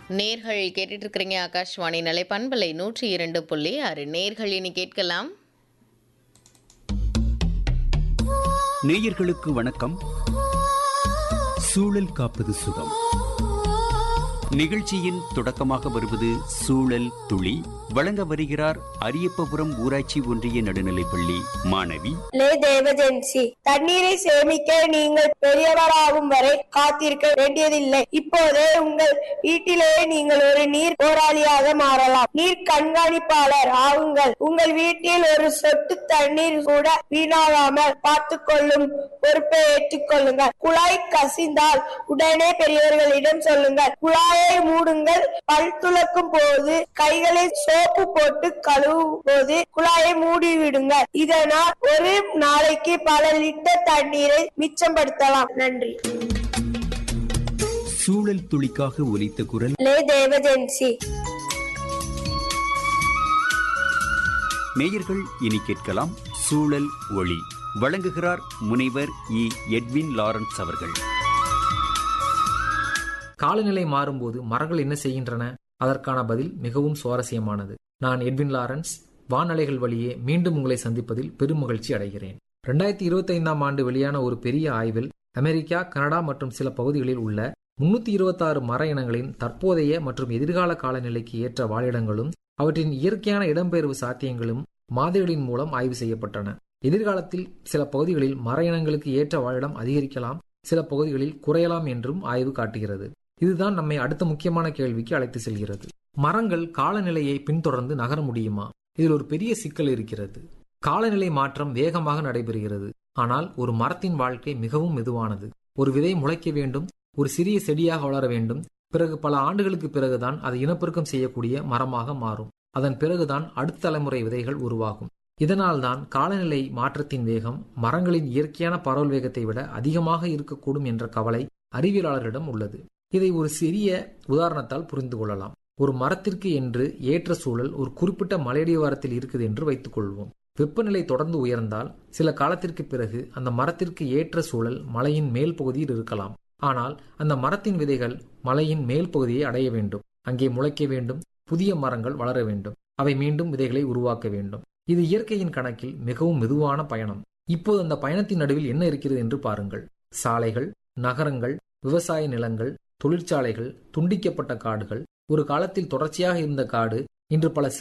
நேர்கள் கேட்டுட்டு இருக்கிறீங்க ஆகாஷ்வாணி நிலை பண்பலை நூற்றி இரண்டு புள்ளி ஆறு நேர்கள் இனி கேட்கலாம் நேயர்களுக்கு வணக்கம் சூழல் காப்பது சுகம் நிகழ்ச்சியின் தொடக்கமாக வருவது சூழல் துளி வழங்க வருகிறார் அரியப்பபுரம் ஊராட்சி ஒன்றிய நடுநிலைப்பள்ளி மாணவி லே தேவஜென்சி தண்ணீரை சேமிக்க நீங்கள் பெரியவராகும் வரை காத்திருக்க வேண்டியதில்லை இப்போதே உங்கள் வீட்டிலேயே நீங்கள் ஒரு நீர் போராளியாக மாறலாம் நீர் கண்காணிப்பாளர் ஆகுங்கள் உங்கள் வீட்டில் ஒரு சொட்டு தண்ணீர் கூட வீணாகாமல் பார்த்துக் கொள்ளும் பொறுப்பை ஏற்றுக்கொள்ளுங்கள் குழாய் கசிந்தால் உடனே பெரியவர்களிடம் சொல்லுங்கள் குழாயை மூடுங்கள் பல் துலக்கும் போது கைகளை சோப்பு போட்டு கழுவும் போது குழாயை மூடி விடுங்கள் இதனால் ஒரு நாளைக்கு பல லிட்டர் தண்ணீரை மிச்சப்படுத்தலாம் நன்றி சூழல் துளிக்காக ஒலித்த குரல் லே தேவஜென்சி நேயர்கள் இனி கேட்கலாம் சூழல் ஒளி வழங்குகிறார் முனைவர் இ எட்வின் லாரன்ஸ் அவர்கள் காலநிலை மாறும்போது மரங்கள் என்ன செய்கின்றன அதற்கான பதில் மிகவும் சுவாரஸ்யமானது நான் எட்வின் லாரன்ஸ் வானலைகள் வழியே மீண்டும் உங்களை சந்திப்பதில் பெரும் மகிழ்ச்சி அடைகிறேன் ரெண்டாயிரத்தி இருபத்தி ஐந்தாம் ஆண்டு வெளியான ஒரு பெரிய ஆய்வில் அமெரிக்கா கனடா மற்றும் சில பகுதிகளில் உள்ள முன்னூத்தி இருபத்தாறு மர இனங்களின் தற்போதைய மற்றும் எதிர்கால காலநிலைக்கு ஏற்ற வாழிடங்களும் அவற்றின் இயற்கையான இடம்பெயர்வு சாத்தியங்களும் மாதிரிகளின் மூலம் ஆய்வு செய்யப்பட்டன எதிர்காலத்தில் சில பகுதிகளில் மர இனங்களுக்கு ஏற்ற வாழிடம் அதிகரிக்கலாம் சில பகுதிகளில் குறையலாம் என்றும் ஆய்வு காட்டுகிறது இதுதான் நம்மை அடுத்த முக்கியமான கேள்விக்கு அழைத்து செல்கிறது மரங்கள் காலநிலையை பின்தொடர்ந்து நகர முடியுமா இதில் ஒரு பெரிய சிக்கல் இருக்கிறது காலநிலை மாற்றம் வேகமாக நடைபெறுகிறது ஆனால் ஒரு மரத்தின் வாழ்க்கை மிகவும் மெதுவானது ஒரு விதை முளைக்க வேண்டும் ஒரு சிறிய செடியாக வளர வேண்டும் பிறகு பல ஆண்டுகளுக்கு பிறகுதான் அது இனப்பெருக்கம் செய்யக்கூடிய மரமாக மாறும் அதன் பிறகுதான் அடுத்த தலைமுறை விதைகள் உருவாகும் இதனால்தான் காலநிலை மாற்றத்தின் வேகம் மரங்களின் இயற்கையான பரவல் வேகத்தை விட அதிகமாக இருக்கக்கூடும் என்ற கவலை அறிவியலாளர்களிடம் உள்ளது இதை ஒரு சிறிய உதாரணத்தால் புரிந்து கொள்ளலாம் ஒரு மரத்திற்கு என்று ஏற்ற சூழல் ஒரு குறிப்பிட்ட மலையடிவாரத்தில் இருக்குது என்று வைத்துக் கொள்வோம் வெப்பநிலை தொடர்ந்து உயர்ந்தால் சில காலத்திற்கு பிறகு அந்த மரத்திற்கு ஏற்ற சூழல் மலையின் மேல் பகுதியில் இருக்கலாம் ஆனால் அந்த மரத்தின் விதைகள் மலையின் மேல் பகுதியை அடைய வேண்டும் அங்கே முளைக்க வேண்டும் புதிய மரங்கள் வளர வேண்டும் அவை மீண்டும் விதைகளை உருவாக்க வேண்டும் இது இயற்கையின் கணக்கில் மிகவும் மெதுவான பயணம் இப்போது அந்த பயணத்தின் நடுவில் என்ன இருக்கிறது என்று பாருங்கள் சாலைகள் நகரங்கள் விவசாய நிலங்கள் தொழிற்சாலைகள் துண்டிக்கப்பட்ட காடுகள் ஒரு காலத்தில் தொடர்ச்சியாக இருந்த காடு இன்று பல